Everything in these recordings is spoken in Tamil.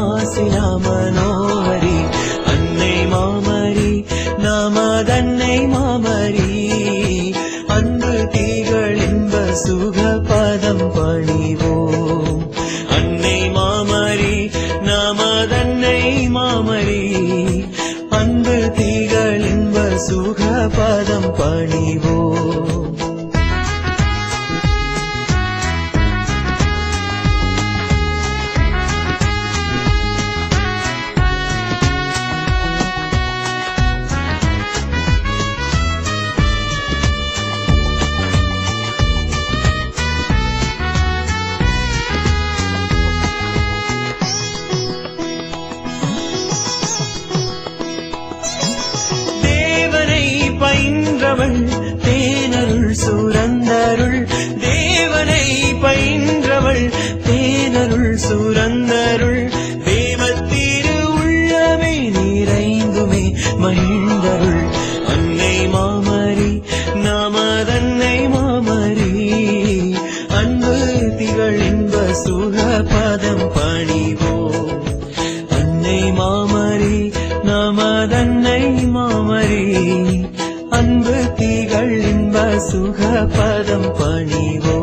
மாசிலா மனோகரி அன்னை மாமரி நமதன்னை மாமரி அன்பு தீகள் இன்ப சுக பதம் பணிவோம் அன்னை மாமரி நமதன்னை மாமரி அன்பு தீகள் இன்ப சுக பதம் பணிவோம் தேவனை பயின்றவள் தேனருள் சுரந்தருள் தேவனை பயின்றவள் தேனருள் சுரந்தருள் தேவத்திரு உள்ளமே நிறைந்துமே மகிழ்ந்தருள் அன்னை மாமரி நமதன்னை மாமரி அன்பு திகழ் இன்ப சுக பதம் பணிவோம் அன்னை மாமரி நமதன்னை மாமரி அன்பு தீகள் இன்ப சுக பதம் பணிவோ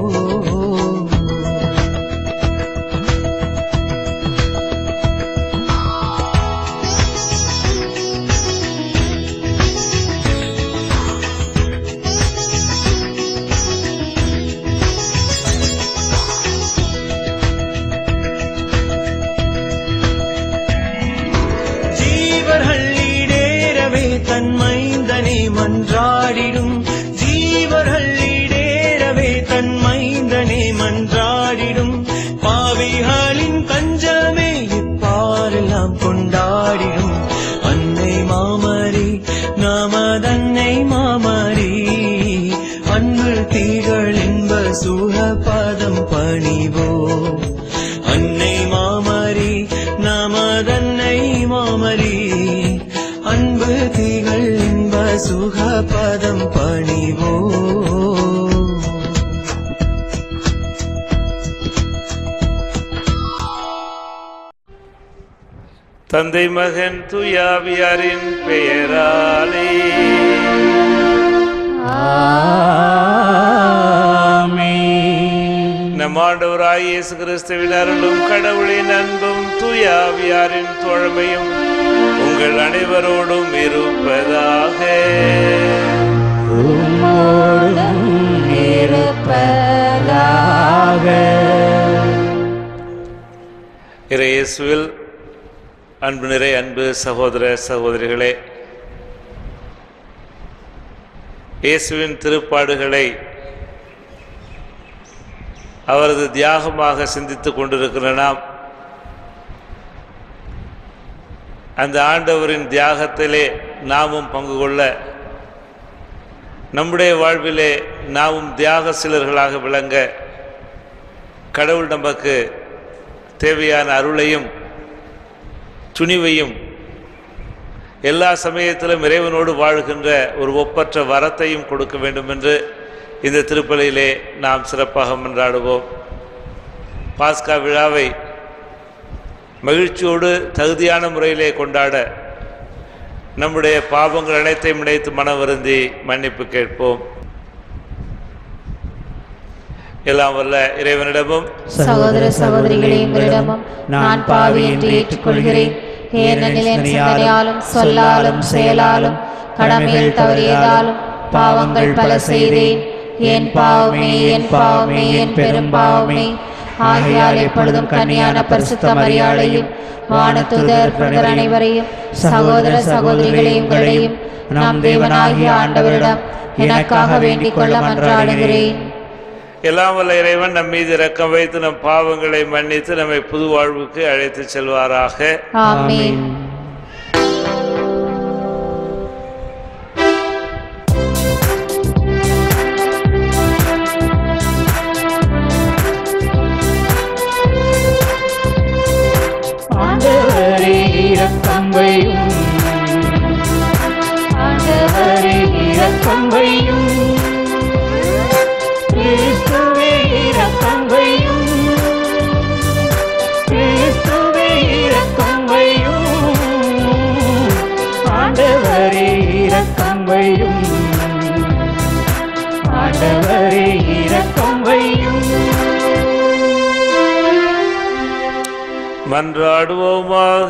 ஜீவர்கள் ஈடேறவே தன் மைந்தனை மன்றாடிடும் ஜீவர்கள் ஈடேறவே தன் மைந்தனை மன்றாடிடும் பாவிகளின் கஞ்சமே இப்பாரெல்லாம் கொண்டாடிடும் அன்னை மாமரி நமதன்னை மாமரி அன்பு தீகள் இன்ப சுக பதம் பணிவோம் அன்னை மாமரி நமதன்னை மாமரி அன்பு தீகள் இன்ப சுக பதம் பணிவோம் தந்தை மகன் துயாவியாரின் பெயராலே நம் ஆண்டவராய் இயேசு கிறிஸ்துவின் அருளும் கடவுளின் அன்பும் துயாவியாரின் தோழமையும் உங்கள் அனைவரோடும் இருப்பதாக இறையேசுவில் அன்பு நிறை அன்பு சகோதர சகோதரிகளே இயேசுவின் திருப்பாடுகளை அவரது தியாகமாக சிந்தித்துக் கொண்டிருக்கிற நாம் அந்த ஆண்டவரின் தியாகத்திலே நாமும் பங்கு கொள்ள நம்முடைய வாழ்விலே நாமும் தியாக சிலர்களாக விளங்க கடவுள் நமக்கு தேவையான அருளையும் துணிவையும் எல்லா சமயத்திலும் இறைவனோடு வாழ்கின்ற ஒரு ஒப்பற்ற வரத்தையும் கொடுக்க வேண்டும் என்று இந்த திருப்பலியிலே நாம் சிறப்பாக மன்றாடுவோம் பாஸ்கா விழாவை மகிழ்ச்சியோடு தகுதியான முறையிலே கொண்டாட நம்முடைய பாவங்கள் அனைத்தையும் நினைத்து மனம் வருந்தி மன்னிப்பு கேட்போம் எல்லாம் வல்ல இறைவனிடமும் சகோதர சகோதரிகளே உங்களிடமும் நான் பாவி என்று ஏற்றுக்கொள்கிறேன் ஏனெனில் என் சிந்தனையாலும் சொல்லாலும் செயலாலும் கடமையில் தவறியதாலும் பாவங்கள் பல செய்தேன் என் பாவமே என் பாவமே என் பெரும் பாவமே ஆகையால் எப்பொழுதும் கன்னியான பரிசுத்த மரியாதையும் வானத்துதர் புனிதர் அனைவரையும் சகோதர சகோதரிகளே உங்களையும் நம் தேவனாகிய ஆண்டவரிடம் எனக்காக வேண்டிக் கொள்ள மன்றாடுகிறேன் எல்லாம் வல்ல இறைவன் நம் மீது இரக்கம் வைத்து நம் பாவங்களை மன்னித்து நம்மை புது வாழ்வுக்கு அழைத்து செல்வாராக ஆமென் ஆண்டவரே இரக்கம் வையும் ஆண்டவரே இரக்கம் வையும் கிறிஸ்துவே இரக்கம் வையும் கிறிஸ்துவே இரக்கம் வையும் ஆண்டவரே இரக்கம் வையும் மன்றாடுவோமாக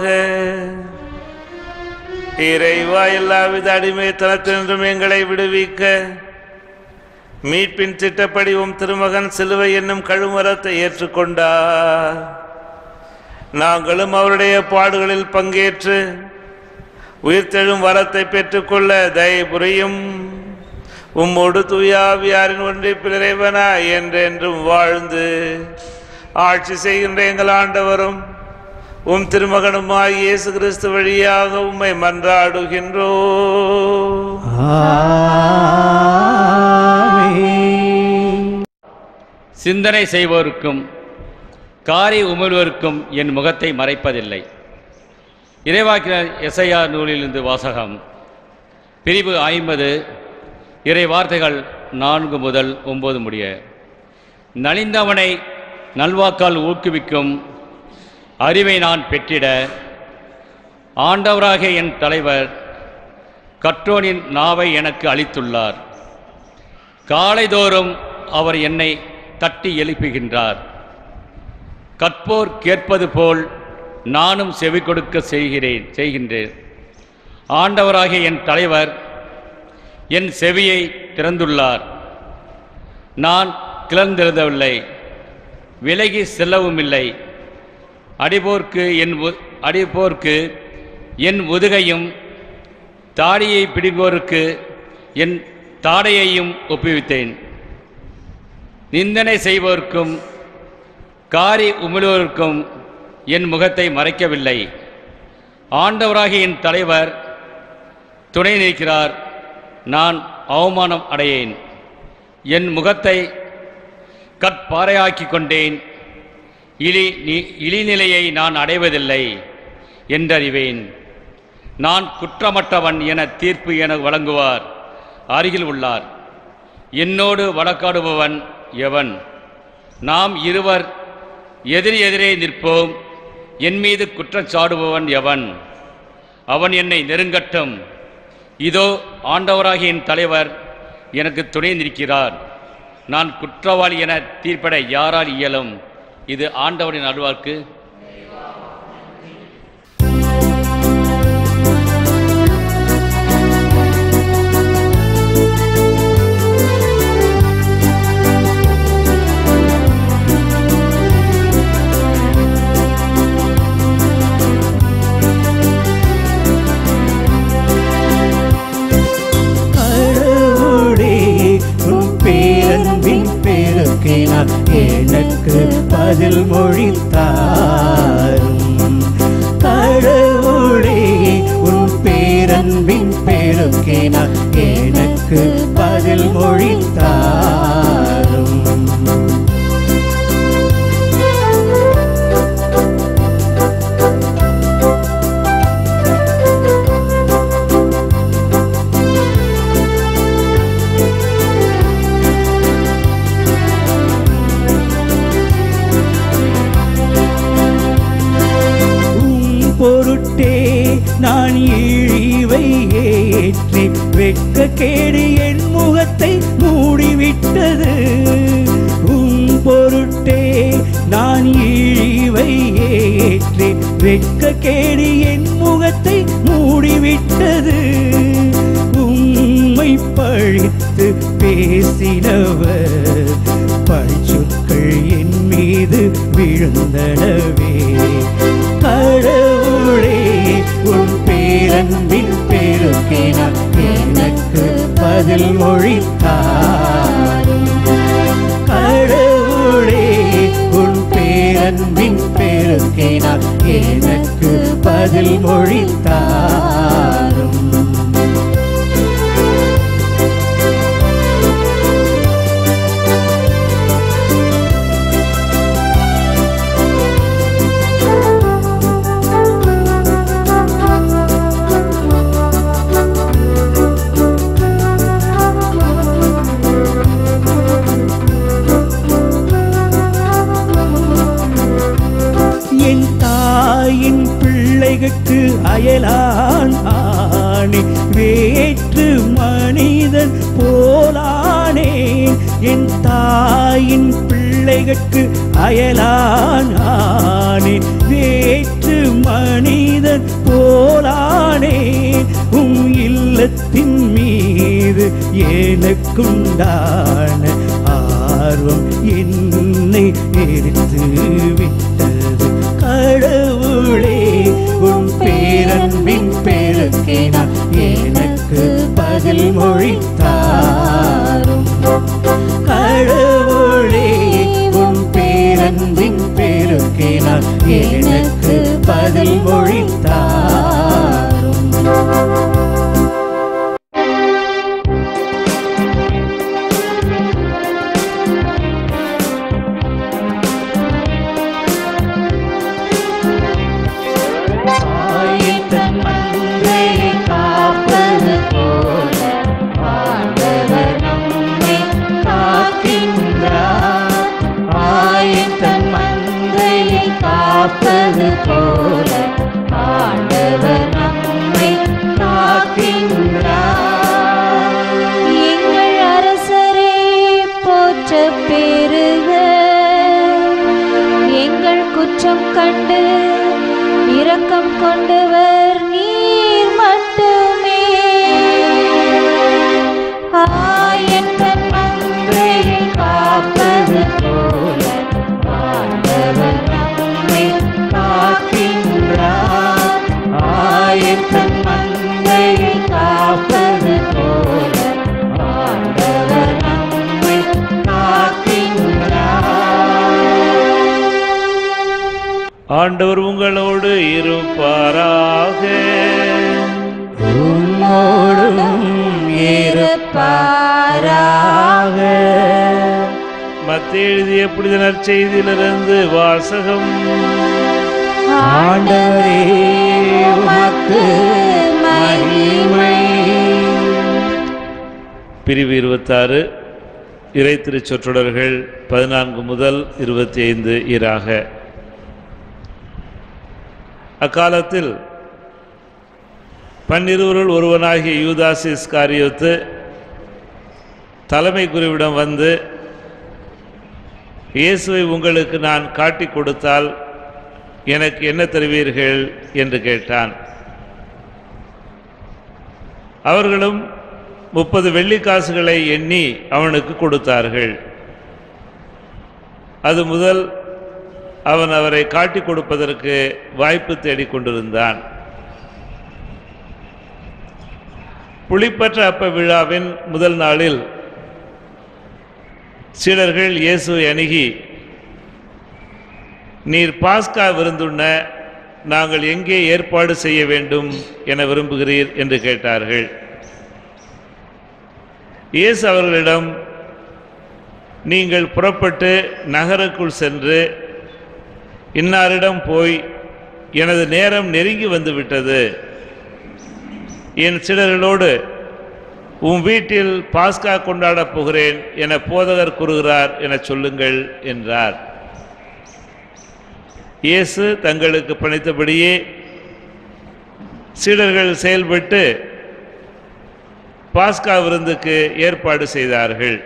இறைவா எல்லாவித அடிமைத்தனத்தினின்றும் எங்களை விடுவிக்க மீட்பின் திட்டப்படி உம் திருமகன் சிலுவை என்னும் கழுமரத்தை ஏற்றுக்கொண்டார் நாங்களும் அவருடைய பாடுகளில் பங்கேற்று உயிர்த்தெழும் வரத்தை பெற்றுக்கொள்ள தயை புரியும் உம்மோடு தூயாவியாரின் ஒன்றிப்பில் இறைவனாய் என்றென்றும் வாழ்ந்து ஆட்சி செய்கின்ற எங்கள் ஆண்டவரும் உம் திருமகனுமாய் இயேசு கிறிஸ்து வழியாக உம்மை மன்றாடுகின்றோ ஆமென். சிந்தனை செய்வோருக்கும் காரி உமிழ்வோருக்கும் என் முகத்தை மறைப்பதில்லை இறைவாக்கினர் எஸ்ஐயா நூலிலிருந்து வாசகம் பிரிவு ஐம்பது இறை வார்த்தைகள் நான்கு முதல் ஒன்பது முடிய நலிந்தவனை நல்வாக்கால் ஊக்குவிக்கும் அறிவை நான் பெற்றிட ஆண்டவராகிய என் தலைவர் கற்றோனின் நாவை எனக்கு அளித்துள்ளார் காலைதோறும் அவர் என்னை தட்டி எழுப்புகின்றார் கற்போர் கேட்பது போல் நானும் செவி கொடுக்க செய்கிறேன் செய்கின்றேன் ஆண்டவராகிய என் தலைவர் என் செவியை திறந்துள்ளார் நான் கிளர்ந்தெழுதவில்லை விலகி செல்லவும் இல்லை அடிபோர்க்கு என் உ- அடிபோர்க்கு என் உதுகையும் தாடியை பிடிப்போருக்கு என் தாடையையும் ஒப்புவித்தேன் நிந்தனை செய்வோருக்கும் காரி உமிழ்வோருக்கும் என் முகத்தை மறைக்கவில்லை ஆண்டவராகிய என் தலைவர் துணை நிற்கிறார் நான் அவமானம் அடையேன் என் முகத்தை கற்பாறையாக்கிக் கொண்டேன் இழி நி- இழிநிலையை நான் அடைவதில்லை என்றறிவேன் நான் குற்றமற்றவன் என தீர்ப்பு என வழங்குவார் அருகில் உள்ளார் என்னோடு வழக்காடுபவன் எவன் நாம் இருவர் எதிரி எதிரே நிற்போம் என் மீது குற்றச்சாடுபவன் எவன் அவன் என்னை நெருங்கட்டும் இதோ ஆண்டவராகிய என் தலைவர் எனக்கு துணை நிற்கிறார் நான் குற்றவாளி என தீர்ப்பட யாரால் இயலும் இது ஆண்டவரின் அருள்வாக்கு கடவுளே உன் பேரன்பின் பெருக்கினார் எனக்கு பதில் மொழி தாரும் கடவுளே உன் பேரன்பின் பெருக்கினார் எனக்கு பதில் மொழி தாரும் உம் பொருட்டே நான் இழிவை ஏற்றி வெட்க கேடு என் முகத்தை மூடிவிட்டது உம் பொருட்டே நான் இழிவை ஏற்றி வெட்க கேடு என் முகத்தை மூடிவிட்டது உம்மை பழித்து பேசினவர் பழிச்சொற்கள் என் மீது விழுந்தனவே கடவுளே உன் பேரன்பின் பெருக்கினார் எனக்கு பதில் மொழித்தாரும் கடவுளே உன் பேரன்பின் பெருக்கினார் எனக்கு பதில் மொழித்தாரும் என் தாயின் பிள்ளைகளுக்கு அயலான் ஆன நானே வேற்று மனிதன் போலானேன் என் தாயின் பிள்ளைகட்கு அயலானானே வேற்று மனிதன் போலானேன் உம் இல்லத்தின் மீது எனக்குண்டான ஆர்வம் என்னை எரித்து விட்டது கடவுளே உன் பேரன்பின் பெருக்கே நான் எனக்கு பதில் மொழித்தாரும் கடவுளே உன் பேரன்பின் பெருக்கே நான் எனக்கு பதில் மொழித்தாரும் ஆயத்தன் மந்தையை காப்பது போல ஆண்டவர் நம்மை காக்கின்றார் ஆயத்தன் மந்தையை காப்பது போல ஆண்டவர் நம்மை காக்கின்றார் எங்கள் அரசரே போற்ற பெருக எங்கள் குற்றம் கண்டு இரக்கம் கொண்டவர் நீர் மட்டுமே ஆயத்தன் மந்தையை காப்பது போல ஆண்டவர் நம்மை காக்கின்றார் ஆயத்தன் மந்தையை காப்பது போல ஆண்டவர் நம்மை காக்கின்றார் ஆண்டவர் உங்களோடு இருப்பாராக உம்மோடும் இருப்பாராக மத்திய எழுதிய புனித நற்செய்தியிலிருந்து வாசகம் ஆண்டவரே உமக்கு மகிமை பிரிவு இருபத்தாறு இறை திருச்சொற்றொடர்கள் பதினான்கு முதல் இருபத்தி ஐந்து ஈராக அக்காலத்தில் பன்னிருவருள் ஒருவனாகிய யூதாஸ் இஸ்காரியோத்து தலைமை குருவிடம் வந்து இயேசுவை உங்களுக்கு நான் காட்டிக் கொடுத்தால் எனக்கு என்ன தருவீர்கள் என்று கேட்டான் அவர்களும் முப்பது வெள்ளிக்காசுகளை எண்ணி அவனுக்கு கொடுத்தார்கள் அது முதல் அவன் அவரை காட்டிக் கொடுப்பதற்கு வாய்ப்பு தேடிக் கொண்டிருந்தான் புளிப்பற்ற அப்ப விழாவின் முதல் நாளில் சீடர்கள் இயேசுவை அணுகி நீர் பாஸ்கா விருந்துண்ண நாங்கள் எங்கே ஏற்பாடு செய்ய வேண்டும் என விரும்புகிறீர் என்று கேட்டார்கள் இயேசு அவர்களிடம் நீங்கள் புறப்பட்டு நகருக்குள் சென்று இன்னாரிடம் போய் எனது நேரம் நெருங்கி வந்து விட்டது என் சிலர்களோடு உன் வீட்டில் பாஸ்கா கொண்டாடப் போகிறேன் என போதகர் கூறுகிறார் என சொல்லுங்கள் என்றார் இயேசு தங்களுக்கு பணித்தபடியே சீடர்கள் செயல்பட்டு பாஸ்கா விருந்துக்கு ஏற்பாடு செய்தார்கள்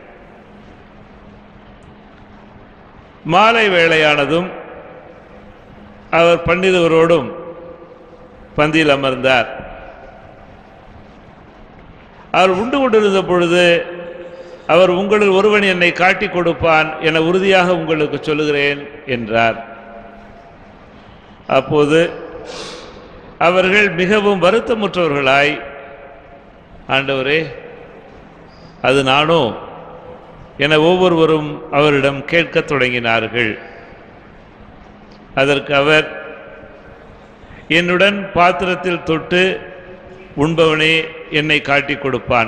மாலை வேளையானதும் அவர் பன்னிருவரோடும் பந்தியில் அமர்ந்தார் அவர் உண்டு கொண்டிருந்த பொழுது அவர் உங்களில் ஒருவன் என்னை காட்டிக் கொடுப்பான் என உறுதியாக உங்களுக்கு சொல்லுகிறேன் என்றார் அப்போது அவர்கள் மிகவும் வருத்தமுற்றவர்களாய் ஆண்டவரே அது நானோ என ஒவ்வொருவரும் அவரிடம் கேட்கத் தொடங்கினார்கள் அதற்கு அவர் என்னுடன் பாத்திரத்தில் தொட்டு உண்பவனே என்னை காட்டிக் கொடுப்பான்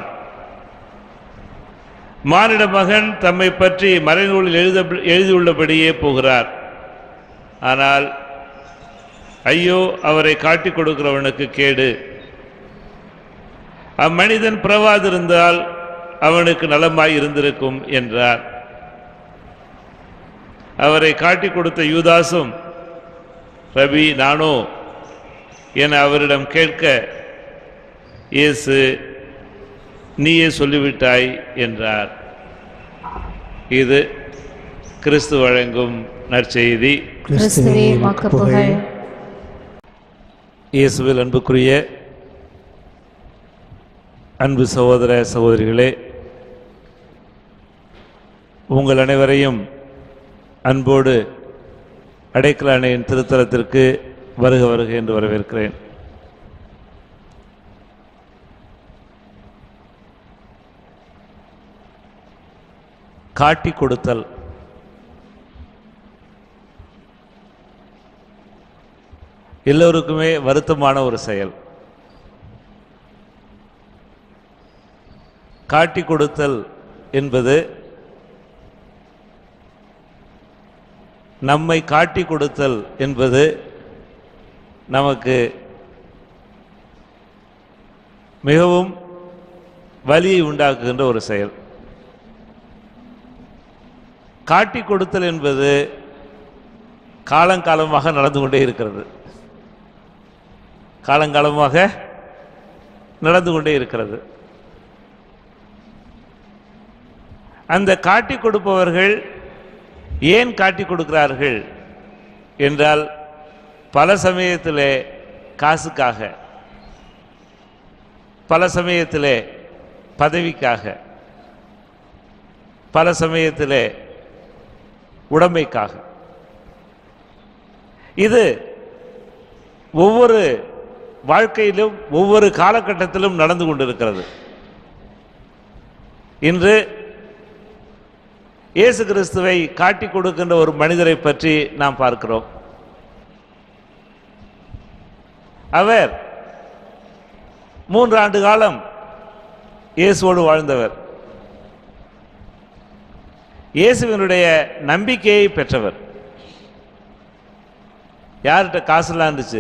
மானிட மகன் தம்மை பற்றி மறைநூலில் எழுத எழுதியுள்ளபடியே போகிறார் ஆனால் ஐயோ அவரை காட்டிக் கொடுக்கிறவனுக்கு கேடு அம்மனிதன் பிறவாதிருந்தால் அவனுக்கு நலமாய் இருந்திருக்கும் என்றார் அவரை காட்டிக் கொடுத்த யூதாசும் ரவி நானோ என அவரிடம் கேட்க இயேசு நீயே சொல்லிவிட்டாய் என்றார் இது கிறிஸ்து வழங்கும் நற்செய்தி கிறிஸ்துவே உமக்கு புகழ் இயேசுவில் அன்புக்குரிய அன்பு சகோதர சகோதரிகளே உங்கள் அனைவரையும் அன்போடு அடைக்கல அணையின் திருத்தலத்திற்கு வருக வருக என்று வரவேற்கிறேன் காட்டி கொடுத்தல் எல்லோருக்குமே வருத்தமான ஒரு செயல் காட்டி கொடுத்தல் என்பது நம்மை காட்டி கொடுத்தல் என்பது நமக்கு மிகவும் வலியை உண்டாக்குகின்ற ஒரு செயல் காட்டி கொடுத்தல் என்பது காலங்காலமாக நடந்து கொண்டே இருக்கிறது காலங்காலமாக நடந்து கொண்டே இருக்கிறது அந்த காட்டி கொடுப்பவர்கள் ஏன் காட்டி கொடுக்கிறார்கள் என்றால் பல சமயத்திலே காசுக்காக பல சமயத்திலே பதவிக்காக பல சமயத்திலே உடமைக்காக இது ஒவ்வொரு வாழ்க்கையிலும் ஒவ்வொரு காலகட்டத்திலும் நடந்து கொண்டிருக்கிறது இன்று இயேசு கிறிஸ்துவை காட்டி கொடுக்கின்ற ஒரு மனிதரை பற்றி நாம் பார்க்கிறோம் அவர் மூன்று ஆண்டு காலம் இயேசுவோடு வாழ்ந்தவர் இயேசுவினுடைய நம்பிக்கையை பெற்றவர் யார்கிட்ட காசுலாம் இருந்துச்சு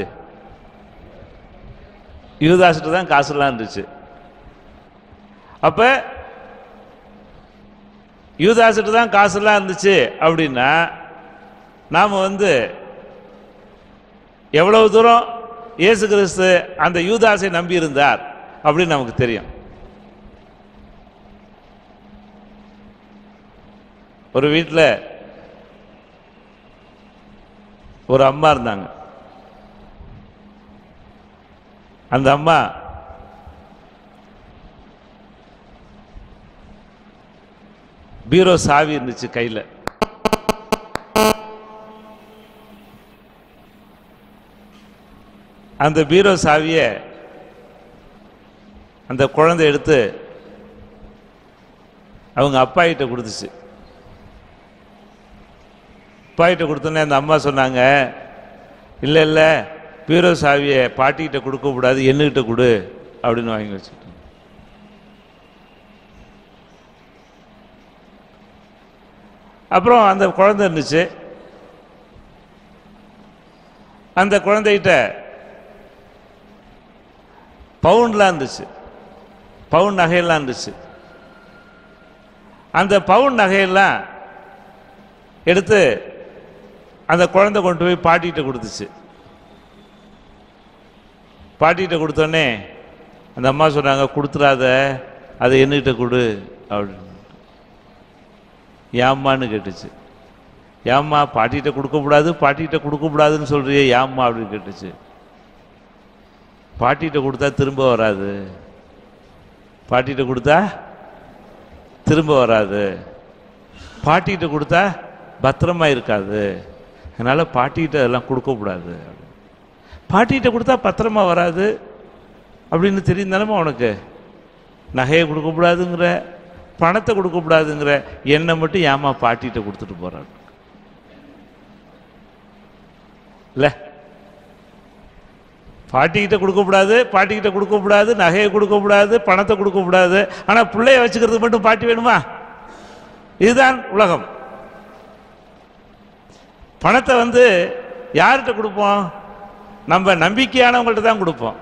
யூதாசிட்ட தான் காசுலாம் இருந்துச்சு அப்ப யூதாசிட்ட தான் காசுலாம் இருந்துச்சு அப்படின்னா நாம் வந்து எவ்வளவு தூரம் இயேசு கிறிஸ்து அந்த யூதாசை நம்பி இருந்தார் அப்படின்னு நமக்கு தெரியும் ஒரு வீட்டில் ஒரு அம்மா இருந்தாங்க அந்த அம்மா பீரோ சாவி இருந்துச்சு கையில் அந்த பீரோ சாவியை அந்த குழந்தை எடுத்து அவங்க அப்பா கிட்ட கொடுத்துச்சு அப்பா கிட்ட கொடுத்தோன்னே அந்த அம்மா சொன்னாங்க இல்லை இல்லை பீரோ சாவியை பாட்டிக்கிட்ட கொடுக்கக்கூடாது என்னகிட்ட கொடு அப்படின்னு வாங்கி வச்சுட்டோம் அப்புறம் அந்த குழந்தை இருந்துச்சு அந்த குழந்தைகிட்ட பவுன்லாம் இருந்துச்சு பவுன் நகையெல்லாம் இருந்துச்சு அந்த பவுன் நகையெல்லாம் எடுத்து அந்த குழந்தை கொண்டு போய் பாட்டிகிட்ட கொடுத்துச்சு பாட்டிகிட்ட கொடுத்தோடனே அந்த அம்மா சொன்னாங்க கொடுத்துடாத அதை என்னகிட்ட கொடு அப்படின்னு ஏம்மான்னு கேட்டுச்சு ஏம்மா பாட்டிகிட்ட கொடுக்கக்கூடாது பாட்டிகிட்ட கொடுக்கக்கூடாதுன்னு சொல்றியே ஏம்மா அப்படின்னு கேட்டுச்சு பாட்டிகிட்ட கொடுத்தா திரும்ப வராது பாட்டிகிட்ட கொடுத்தா திரும்ப வராது பாட்டிகிட்ட கொடுத்தா பத்திரமா இருக்காது அதனால் பாட்டிகிட்ட அதெல்லாம் கொடுக்கக்கூடாது பாட்டிகிட்ட கொடுத்தா பத்திரமா வராது அப்படின்னு தெரியும் தானே உனக்கு நகையை கொடுக்கக்கூடாதுங்கிற பணத்தை கொடுக்கக்கூடாதுங்கிற என்னை மட்டும் ஏமா பாட்டிகிட்ட கொடுத்துட்டு போகிறான் இல்லை பாட்டிக்கிட்ட கொடுக்கக்கூடாது பாட்டிக்கிட்ட கொடுக்கக்கூடாது நகையை கொடுக்கக்கூடாது பணத்தை கொடுக்கக்கூடாது ஆனால் பிள்ளைய வச்சுக்கிறதுக்கு மட்டும் பாட்டி வேணுமா இதுதான் உலகம் பணத்தை வந்து யார்கிட்ட கொடுப்போம் நம்ம நம்பிக்கையானவங்கள்ட்ட தான் கொடுப்போம்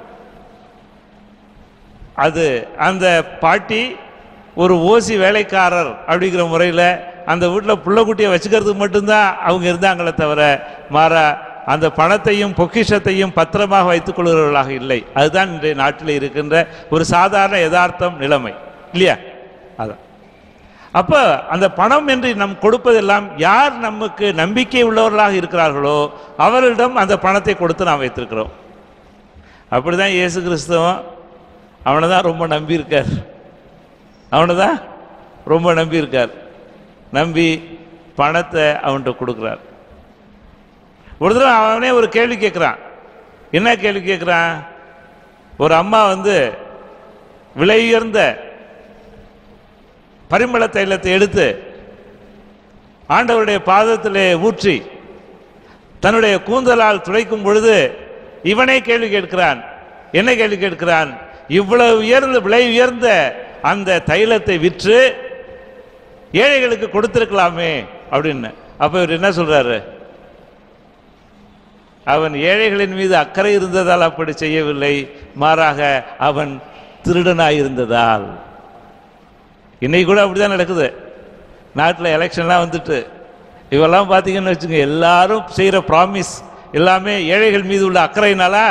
அது அந்த பாட்டி ஒரு ஓசி வேலைக்காரர் அப்படிங்கிற முறையில் அந்த வீட்டில் புள்ளக்குட்டியை வச்சுக்கிறதுக்கு மட்டும்தான் அவங்க இருந்தாங்களே தவிர மாறா அந்த பணத்தையும் பொக்கிஷத்தையும் பத்திரமாக வைத்துக் கொள்கிறவர்களாக இல்லை அதுதான் இன்றைய நாட்டில் இருக்கின்ற ஒரு சாதாரண யதார்த்தம் நிலைமை இல்லையா அதான் அப்ப அந்த பணம் என்று நம் கொடுப்பதெல்லாம் யார் நமக்கு நம்பிக்கை உள்ளவர்களாக இருக்கிறார்களோ அவர்களிடம் அந்த பணத்தை கொடுத்து நாம் வைத்திருக்கிறோம் அப்படிதான் இயேசு கிறிஸ்தவம் அவனை தான் ரொம்ப நம்பியிருக்கார் அவனை தான் ரொம்ப நம்பியிருக்கார் நம்பி பணத்தை அவன்கிட்ட கொடுக்குறார் ஒரு தடவை அவனே ஒரு கேள்வி கேட்குறான் என்ன கேள்வி கேட்குறான் ஒரு அம்மா வந்து விலை உயர்ந்த பரிமள தைலத்தை எடுத்து ஆண்டவருடைய பாதத்திலே ஊற்றி தன்னுடைய கூந்தலால் துடைக்கும் பொழுது இவனே கேள்வி கேட்கிறான் என்ன கேள்வி கேட்கிறான் இவ்வளவு உயர்ந்த விலை உயர்ந்த அந்த தைலத்தை விற்று ஏழைகளுக்கு கொடுத்திருக்கலாமே அப்படின்னு அப்ப இவர் என்ன சொல்றாரு அவன் ஏழைகளின் மீது அக்கறை இருந்ததால் அப்படி செய்யவில்லை மாறாக அவன் திருடனாயிருந்ததால் இன்னைக்கு கூட அப்படிதான் நடக்குது நாட்டில் எலெக்ஷன்லாம் வந்துட்டு இவெல்லாம் பார்த்தீங்கன்னு வச்சுங்க எல்லாரும் செய்கிற ப்ராமிஸ் எல்லாமே ஏழைகள் மீது உள்ள அக்கறையினாலா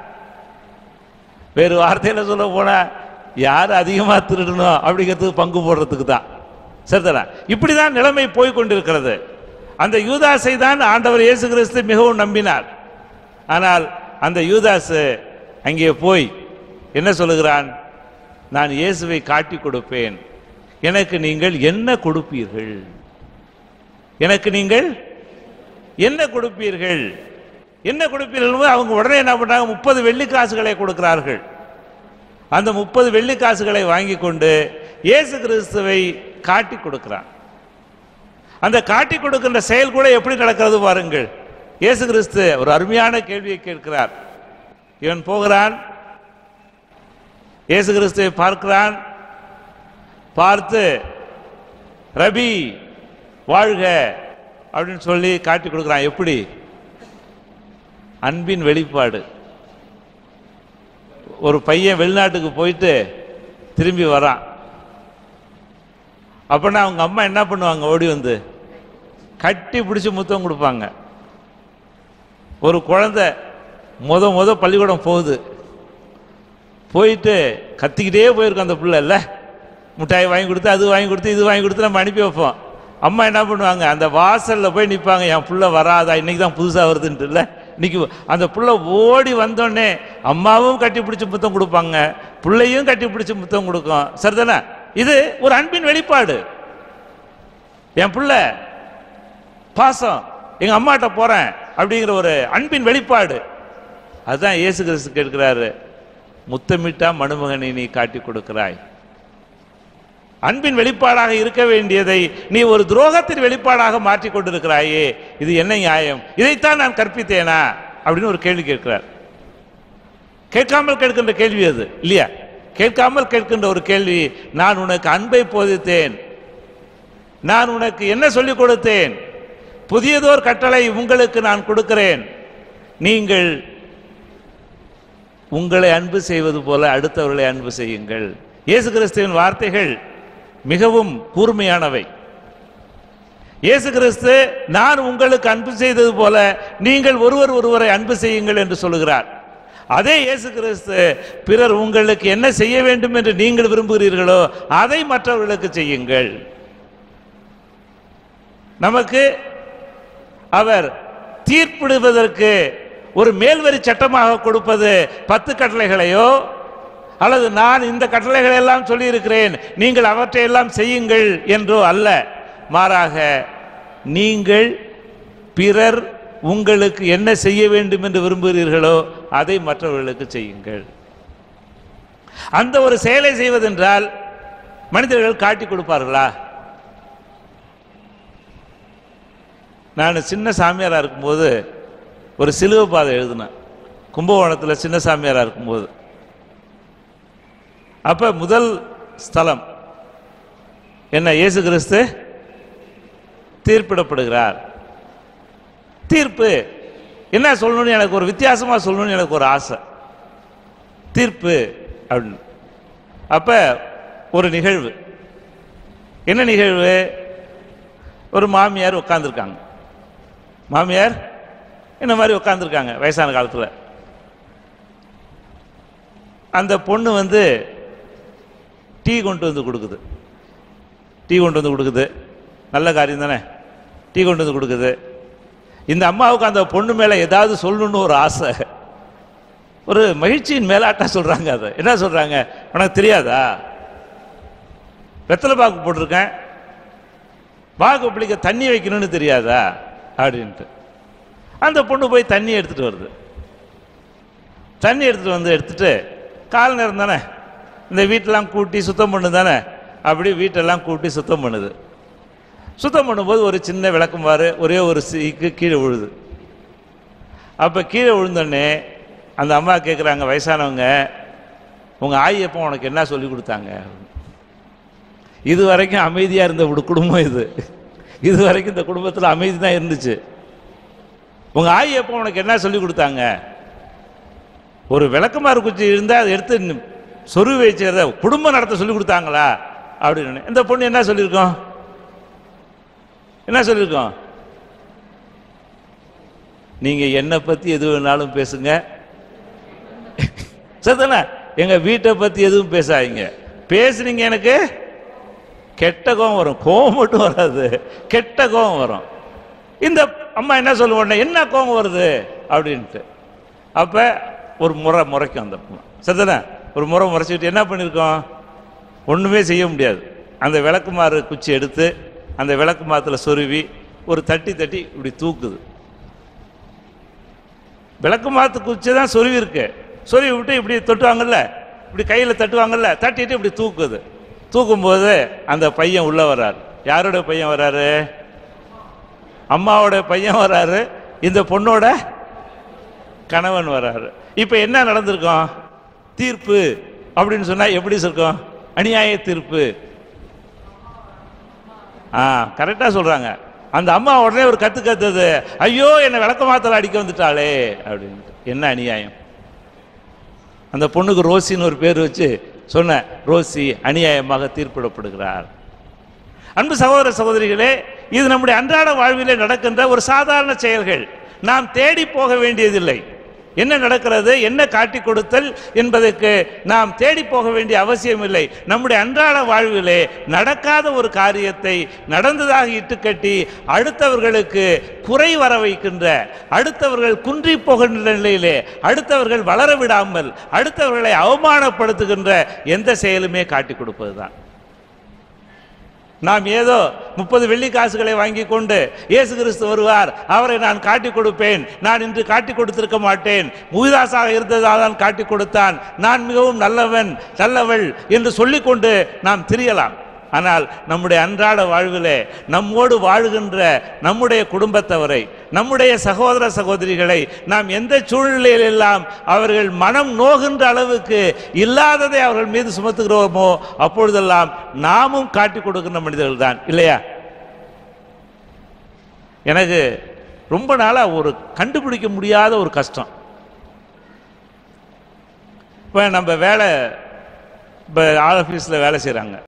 வேறு வார்த்தையில் சொல்ல போனா யார் அதிகமாக திருடணும் அப்படிங்கிறதுக்கு பங்கு போடுறதுக்கு தான் சரிதானா இப்படி தான் நிலைமை போய் கொண்டிருக்கிறது அந்த யூதாஸை தான் ஆண்டவர் இயேசு கிறிஸ்து மிகவும் நம்பினார் ஆனால் அந்த யூதாசு அங்கே போய் என்ன சொல்லுகிறான் நான் இயேசுவை காட்டி கொடுப்பேன் எனக்கு நீங்கள் என்ன கொடுப்பீர்கள் எனக்கு நீங்கள் என்ன கொடுப்பீர்கள் என்ன கொடுப்பீர்கள் அவங்க உடனே என்ன பண்றாங்க முப்பது வெள்ளி காசுகளை கொடுக்கிறார்கள் அந்த முப்பது வெள்ளி காசுகளை வாங்கி கொண்டு இயேசு கிறிஸ்துவை காட்டி கொடுக்கிறான் அந்த காட்டி கொடுக்கின்ற செயல் கூட எப்படி நடக்கிறது பாருங்கள் இயேசு கிறிஸ்து ஒரு அருமையான கேள்வியை கேட்கிறார் இவன் போகிறான் இயேசு கிறிஸ்துவை பார்க்கிறான் பார்த்து ரபி வாழ்க அப்படின்னு சொல்லி காட்டி கொடுக்குறான் எப்படி அன்பின் வெளிப்பாடு ஒரு பையன் வெளிநாட்டுக்கு போயிட்டு திரும்பி வரான் அப்படின்னா அவங்க அம்மா என்ன பண்ணுவாங்க ஓடி வந்து கட்டி பிடிச்சி முத்தம் கொடுப்பாங்க ஒரு குழந்தை முத முத பள்ளிக்கூடம் போகுது போயிட்டு கத்திக்கிட்டே போயிருக்கோம் அந்த பிள்ளை இல்லை மிட்டாய் வாங்கி கொடுத்து அது வாங்கி கொடுத்து இது வாங்கி கொடுத்து நம்ம அனுப்பி வைப்போம் அம்மா என்ன பண்ணுவாங்க அந்த வாசலில் போய் நிற்பாங்க என் புள்ள வராதா இன்னைக்கு தான் புதுசாக வருதுன்ட்டு இல்லை இன்னைக்கு அந்த புள்ள ஓடி வந்தோடனே அம்மாவும் கட்டி பிடிச்சி முத்தம் கொடுப்பாங்க பிள்ளையும் கட்டி பிடிச்சி முத்தம் கொடுக்கும் சரிதானே இது ஒரு அன்பின் வெளிப்பாடு என் புள்ள பாசம் எங்க அம்மாட்ட போறேன் அப்படிங்கிற ஒரு அன்பின் வெளிப்பாடு அதுதான் இயேசு கிறிஸ்து கேட்கிறாரு முத்தமிட்டா மணுமகனை நீ காட்டி கொடுக்கிறாய் அன்பின் வெளிப்பாடாக இருக்க வேண்டியதை நீ ஒரு துரோகத்தின் வெளிப்பாடாக மாற்றி கொண்டிருக்கிறாயே இது என்ன நியாயம் இதைத்தான் நான் கற்பித்தேனா அப்படின்னு ஒரு கேள்வி கேட்கிறார் கேட்காமல் கேட்கின்ற கேள்வி அது இல்லையா கேட்காமல் கேட்கின்ற ஒரு கேள்வி நான் உனக்கு அன்பை போதித்தேன் நான் உனக்கு என்ன சொல்லிக் கொடுத்தேன் புதியதோர் கட்டளை உங்களுக்கு நான் கொடுக்கிறேன் நீங்கள் உங்களை அன்பு செய்வது போல அடுத்தவர்களை அன்பு செய்யுங்கள் இயேசு கிறிஸ்துவின் வார்த்தைகள் மிகவும் கூர்மையானவை இயேசு கிறிஸ்து நான் உங்களுக்கு அன்பு செய்தது போல நீங்கள் ஒருவர் ஒருவரை அன்பு செய்யுங்கள் என்று சொல்லுகிறார் அதே இயேசு கிறிஸ்து பிறர் உங்களுக்கு என்ன செய்ய வேண்டும் என்று நீங்கள் விரும்புகிறீர்களோ அதை மற்றவர்களுக்கு செய்யுங்கள் நமக்கு அவர் தீர்ப்பிடுவதற்கு ஒரு மேல்வரி சட்டமாக கொடுப்பது பத்து கட்டளைகளையோ அல்லது நான் இந்த கட்டளைகளை எல்லாம் சொல்லியிருக்கிறேன் நீங்கள் அவற்றை எல்லாம் செய்யுங்கள் என்றோ அல்ல மாறாக நீங்கள் பிறர் உங்களுக்கு என்ன செய்ய வேண்டும் என்று விரும்புகிறீர்களோ அதை மற்றவர்களுக்கு செய்யுங்கள் அந்த ஒரு செயலை செய்வதென்றால் மனிதர்கள் காட்டி கொடுப்பார்களா நான் சின்ன சாமியாராக இருக்கும்போது ஒரு சிலுவை பாதை எழுதினேன் கும்பகோணத்தில் சின்ன சாமியாராக இருக்கும்போது அப்போ முதல் ஸ்தலம் என்ன இயேசு கிறிஸ்து தீர்ப்பிடப்படுகிறார் தீர்ப்பு என்ன சொல்லணும்னு எனக்கு ஒரு வித்தியாசமாக சொல்லணும்னு எனக்கு ஒரு ஆசை தீர்ப்பு அப்படின்னு அப்போ ஒரு நிகழ்வு என்ன நிகழ்வு ஒரு மாமியார் உட்காந்துருக்காங்க மாமியார் இந்த மாதிரி உட்காந்துருக்காங்க வயசான காலத்தில் அந்த பொண்ணு வந்து டீ கொண்டு வந்து கொடுக்குது டீ கொண்டு வந்து கொடுக்குது நல்ல காரியம் தானே டீ கொண்டு வந்து கொடுக்குது இந்த அம்மாவுக்கு அந்த பொண்ணு மேலே ஏதாவது சொல்லணும்னு ஒரு ஆசை ஒரு மகிழ்ச்சியின் மேலாட்டா சொல்கிறாங்க அதை என்ன சொல்கிறாங்க உனக்கு தெரியாதா வெத்தலை பாக்கு போட்டிருக்கேன் பாக்கு பிடிக்க தண்ணி வைக்கணும்னு தெரியாதா அப்படின்ட்டு அந்த பொண்ணு போய் தண்ணி எடுத்துகிட்டு வருது தண்ணி எடுத்துகிட்டு வந்து எடுத்துட்டு கால் நேரம் தானே இந்த வீட்டெல்லாம் கூட்டி சுத்தம் பண்ணு தானே அப்படி வீட்டெல்லாம் கூட்டி சுத்தம் பண்ணுது சுத்தம் பண்ணும்போது ஒரு சின்ன விளக்குமாறு ஒரே ஒரு சீக்கு கீழே விழுது அப்போ கீழே விழுந்தோடனே அந்த அம்மா கேட்குறாங்க வயசானவங்க உங்கள் ஆயி எப்போ உனக்கு என்ன சொல்லி கொடுத்தாங்க இது வரைக்கும் அமைதியாக இருந்த ஒரு குடும்பம் இது இது வரைக்கும் இந்த குடும்பத்தில் அமைதி தான் இருந்துச்சு உங்கள் ஆயி எப்போ உனக்கு என்ன சொல்லி கொடுத்தாங்க ஒரு விளக்குமாறு குச்சி இருந்தால் அதை எடுத்து சொருவி வச்சுக்கிறத குடும்பம் நடத்த சொல்லி கொடுத்தாங்களா அப்படின்னு இந்த பொண்ணு என்ன சொல்லியிருக்கோம் என்ன சொல்லியிருக்கோம் நீங்க என்னை பத்தி எது வேணாலும் பேசுங்க சரிதானே எங்க வீட்டை பத்தி எதுவும் பேசாதீங்க பேசுனீங்க எனக்கு கெட்ட கோவம் வரும் கோவம் மட்டும் வராது கெட்ட கோவம் வரும் இந்த அம்மா என்ன சொல்லுவோம் உடனே என்ன கோவம் வருது அப்படின்ட்டு அப்ப ஒரு முறை முறைக்கும் அந்த அம்மா சரிதானே ஒரு முறை முறைச்சிக்கிட்டு என்ன பண்ணியிருக்கோம் ஒண்ணுமே செய்ய முடியாது அந்த விளக்குமாறு குச்சி எடுத்து அந்த விளக்கு மாத்துல சொருவி ஒரு தட்டி தட்டி இப்படி தூக்குது விளக்கு மாத்து குச்சி தான் சொருவி இருக்கு சொருவி விட்டு இப்படி தொட்டுவாங்கல்ல இப்படி கையில் தட்டுவாங்கல்ல தட்டிட்டு இப்படி தூக்குது தூக்கும்போது அந்த பையன் உள்ள வர்றாரு யாரோட பையன் வராரு அம்மாவோட பையன் வராரு இந்த பொண்ணோட கணவன் வராரு இப்போ என்ன நடந்திருக்கும் தீர்ப்பு அப்படின்னு சொன்னா எப்படி இருக்கும் அநியாய தீர்ப்பு ஆ கரெக்டாக சொல்றாங்க அந்த அம்மா உடனே ஒரு கத்து கத்துது ஐயோ என்னை விளக்க மாத்தல அடிக்க வந்துட்டாளே அப்படின்ட்டு என்ன அநியாயம் அந்த பொண்ணுக்கு ரோசின்னு ஒரு பேர் வச்சு சொன்ன ரோசி அநியாயமாக தீர்ப்பிடப்படுகிறார் அன்பு சகோதர சகோதரிகளே இது நம்முடைய அன்றாட வாழ்விலே நடக்கின்ற ஒரு சாதாரண செயல்கள் நாம் தேடி போக வேண்டியதில்லை என்ன நடக்கிறது என்ன காட்டிக் கொடுத்தல் என்பதற்கு நாம் தேடி போக வேண்டிய அவசியம் இல்லை நம்முடைய அன்றாட வாழ்விலே நடக்காத ஒரு காரியத்தை நடந்ததாக இட்டுக்கட்டி அடுத்தவர்களுக்கு குறை வர வைக்கின்ற அடுத்தவர்கள் குன்றி போகின்ற நிலையிலே அடுத்தவர்கள் வளர விடாமல் அடுத்தவர்களை அவமானப்படுத்துகின்ற எந்த செயலுமே காட்டிக் கொடுப்பதுதான் நாம் ஏதோ முப்பது வெள்ளி காசுகளை வாங்கி கொண்டு இயேசு கிறிஸ்து வருவார் அவரை நான் காட்டிக் கொடுப்பேன் நான் இன்று காட்டிக் கொடுத்திருக்க மாட்டேன் முகிதாசாக இருந்ததால் தான் காட்டிக் கொடுத்தான் நான் மிகவும் நல்லவன் நல்லவள் என்று சொல்லிக்கொண்டு நாம் திரியலாம் ஆனால் நம்முடைய அன்றாட வாழ்விலே நம்மோடு வாழுகின்ற நம்முடைய குடும்பத்தவரை நம்முடைய சகோதர சகோதரிகளை நாம் எந்த சூழ்நிலையில் எல்லாம் அவர்கள் மனம் நோகின்ற அளவுக்கு இல்லாததை அவர்கள் மீது சுமத்துகிறோமோ அப்பொழுதெல்லாம் நாமும் காட்டிக் கொடுக்கின்ற மனிதர்கள் தான் இல்லையா எனக்கு ரொம்ப நாளாக ஒரு கண்டுபிடிக்க முடியாத ஒரு கஷ்டம் இப்போ நம்ம வேலை இப்போ ஆஃபீஸில் வேலை செய்கிறாங்க